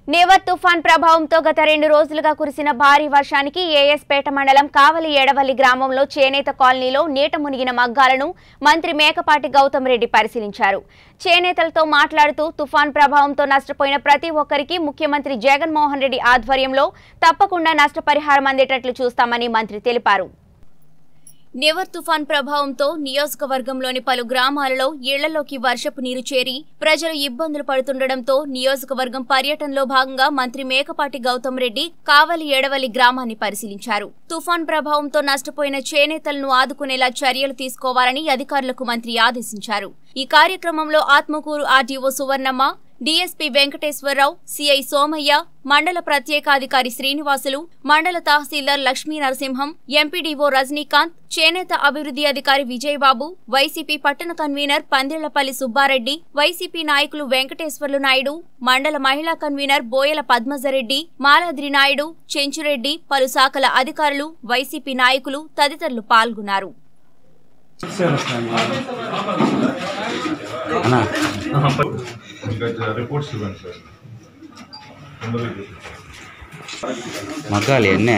నివర్ తుఫాన్ ప్రభావంతో గత రెండు రోజులుగా కురిసిన భారీ వర్షానికి ఏఎస్పేట మండలం కావలి ఏడవల్లి గ్రామంలో చేనేత కాలనీలో నీట మునిగిన మగ్గాలను మంత్రి మేకపాటి గౌతమ్ రెడ్డి పరిశీలించారు చేనేతలతో మాట్లాడుతూ తుఫాన్ ప్రభావంతో నష్టపోయిన ప్రతి ఒక్కరికి ముఖ్యమంత్రి జగన్మోహన్ రెడ్డి ఆధ్వర్యంలో తప్పకుండా నష్టపరిహారం అందేటట్లు చూస్తామని మంత్రి తెలిపారు నివర్ తుఫాన్ ప్రభావంతో నియోజకవర్గంలోని పలు గ్రామాలలో ఇళ్లలోకి వర్షపు నీరు చేరి ప్రజలు ఇబ్బందులు పడుతుండటంతో నియోజకవర్గం పర్యటనలో భాగంగా మంత్రి మేకపాటి గౌతమ్ రెడ్డి కావలి ఎడవలి గ్రామాన్ని పరిశీలించారు తుఫాన్ ప్రభావంతో నష్టపోయిన చేనేతలను ఆదుకునేలా చర్యలు తీసుకోవాలని అధికారులకు మంత్రి ఆదేశించారు ఈ కార్యక్రమంలో Atmakur RDO Suvarnamma DSP Venkateswararao CI Somaiah మండల ప్రత్యేకాధికారి శ్రీనివాసులు మండల తహసీల్దార్ లక్ష్మీ నరసింహం ఎంపీడీఓ రజనీకాంత్ చేనేత అభివృద్ధి అధికారి విజయబాబు వైసీపీ పట్టణ కన్వీనర్ పందిళ్లపల్లి సుబ్బారెడ్డి వైసీపీ నాయకులు వెంకటేశ్వర్లు నాయుడు మండల మహిళా కన్వీనర్ బోయల పద్మజరెడ్డి మాలాద్రి నాయుడు చెంచురెడ్డి పలు శాఖల అధికారులు వైసీపీ నాయకులు తదితరులు పాల్గొన్నారు అన్నా ఇంకా రిపోర్ట్స్ ఇవ్వండి సార్ తొందరగా చూపించండి. మగ్గాలి అన్నే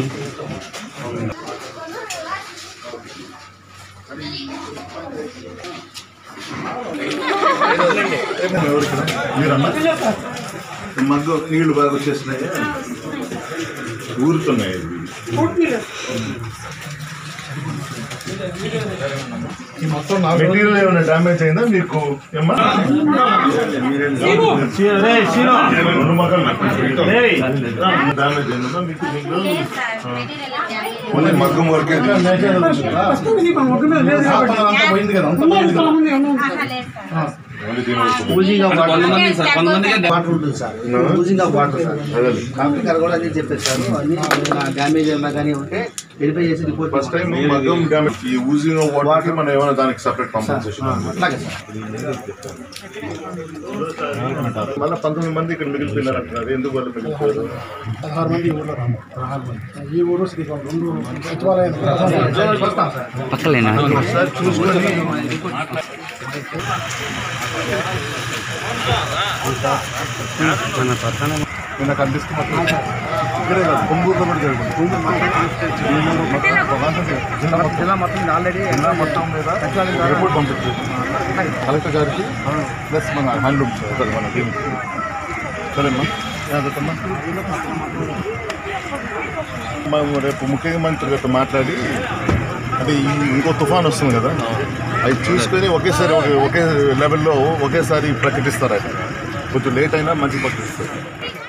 మీరన్నా మగ్గు నీళ్లు బాగా వచ్చేసినాయి ఊరుతున్నాయి ఇవి. మెటీరియల్ ఏమైనా డ్యామేజ్ అయిందా మీకు ఏమన్నా రెండు మొక్కలు డ్యామేజ్ అయిందా మీకు మీకు ఓన్లీ మగ్గం వరకే ఓన్లీ దీని వరకు. ఊజింగ్ ఆఫ్ వాటర్ వాటర్ ఉంటుంది sir oozing of water sir అదే. కాబట్టి గారు కూడా అన్ని చెప్పేశారు అన్ని డ్యామేజ్ ఏమైనా కానీ ఉంటే వెరిఫై చేసి రిపోర్ట్ ఫస్ట్ టైం మగ్గం డ్యామేజ్ ఈ ఊజింగ్ వాటర్కి మనం ఏమైనా దానికి సపరేట్ కాంపెన్సేషన్ అట్లాగే సార్ మళ్ళీ పంతొమ్మిది మంది ఇక్కడ మిగిలిపోయినారు అంటున్నారు ఎందుకు వాళ్ళు మిగిలిపోయారు పదహారు మంది ఈ ఊళ్ళో రాము పదహారు మంది ఈ ఊరు శ్రీకాకుళం రెండు సచివాలయాలు వస్తాం సార్ పక్కలేనా ఒకసారి చూసుకొని మన పక్కన నిన్న కనిపిస్తున్నట్టు ఇక్కడే కాదు కొంగూరులో కూడా జరుగుతుంది ఏలూరు మొత్తం ఒక ప్రాంతం జిల్లా మొత్తం జిల్లా మొత్తం ఆల్రెడీ జిల్లా మొత్తం మీద రిపోర్ట్ పంపించారు కలెక్టర్ గారికి ప్లస్ మన హ్యాండ్లూమ్ సార్ మన దీనికి సరేమ్మా ఏదమ్మా మేము రేపు ముఖ్యమంత్రి గారితో మాట్లాడి అంటే ఈ ఇంకో తుఫాన్ వస్తుంది కదా అవి చూసుకొని ఒకేసారి ఒక- ఒకే లెవెల్లో ఒకేసారి ప్రకటిస్తారు అది కొంచెం లేట్ అయినా మంచి ప్రకటిస్తారు